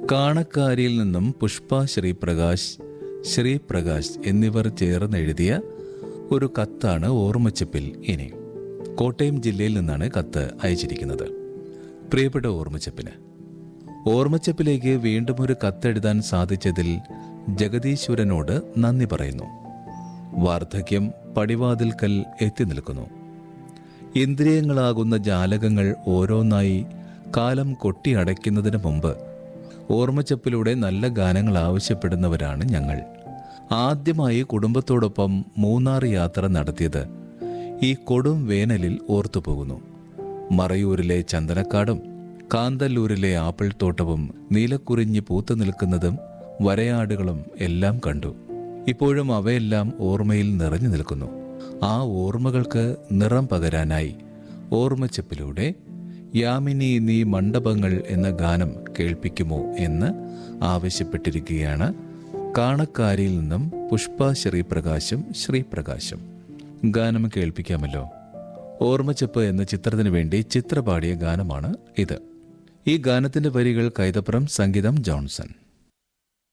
കാണക്കാരിയിൽ നിന്നും പുഷ്പ ശ്രീപ്രകാശ് ശ്രീപ്രകാശ് എന്നിവർ ചേർന്നെഴുതിയ ഒരു കത്താണ് ഓർമ്മച്ചപ്പിൽ ഇനി കോട്ടയം ജില്ലയിൽ നിന്നാണ് കത്ത് അയച്ചിരിക്കുന്നത് പ്രിയപ്പെട്ട ഓർമ്മച്ചപ്പിന് ഓർമ്മച്ചപ്പിലേക്ക് വീണ്ടും ഒരു കത്തെഴുതാൻ സാധിച്ചതിൽ ജഗദീശ്വരനോട് നന്ദി പറയുന്നു വാർദ്ധക്യം പടിവാതിൽക്കൽ എത്തി നിൽക്കുന്നു ഇന്ദ്രിയങ്ങളാകുന്ന ജാലകങ്ങൾ ഓരോന്നായി കാലം കൊട്ടിയടയ്ക്കുന്നതിന് മുമ്പ് ഓർമ്മച്ചപ്പിലൂടെ നല്ല ഗാനങ്ങൾ ആവശ്യപ്പെടുന്നവരാണ് ഞങ്ങൾ ആദ്യമായി കുടുംബത്തോടൊപ്പം മൂന്നാർ യാത്ര നടത്തിയത് ഈ കൊടും വേനലിൽ ഓർത്തുപോകുന്നു മറയൂരിലെ ചന്ദനക്കാടും കാന്തല്ലൂരിലെ ആപ്പിൾ തോട്ടവും നീലക്കുറിഞ്ഞ് പൂത്തു നിൽക്കുന്നതും വരയാടുകളും എല്ലാം കണ്ടു ഇപ്പോഴും അവയെല്ലാം ഓർമ്മയിൽ നിറഞ്ഞു നിൽക്കുന്നു ആ ഓർമ്മകൾക്ക് നിറം പകരാനായി ഓർമ്മച്ചപ്പിലൂടെ യാമിനി നീ മണ്ഡപങ്ങൾ എന്ന ഗാനം കേൾപ്പിക്കുമോ എന്ന് ആവശ്യപ്പെട്ടിരിക്കുകയാണ് കാണക്കാരിയിൽ നിന്നും പുഷ്പ ശ്രീപ്രകാശും ശ്രീപ്രകാശും ഗാനം കേൾപ്പിക്കാമല്ലോ ഓർമ്മച്ചപ്പ് എന്ന ചിത്രത്തിന് വേണ്ടി ചിത്ര പാടിയ ഗാനമാണ് ഇത് ഈ ഗാനത്തിന്റെ വരികൾ കൈതപ്രം സംഗീതം ജോൺസൺ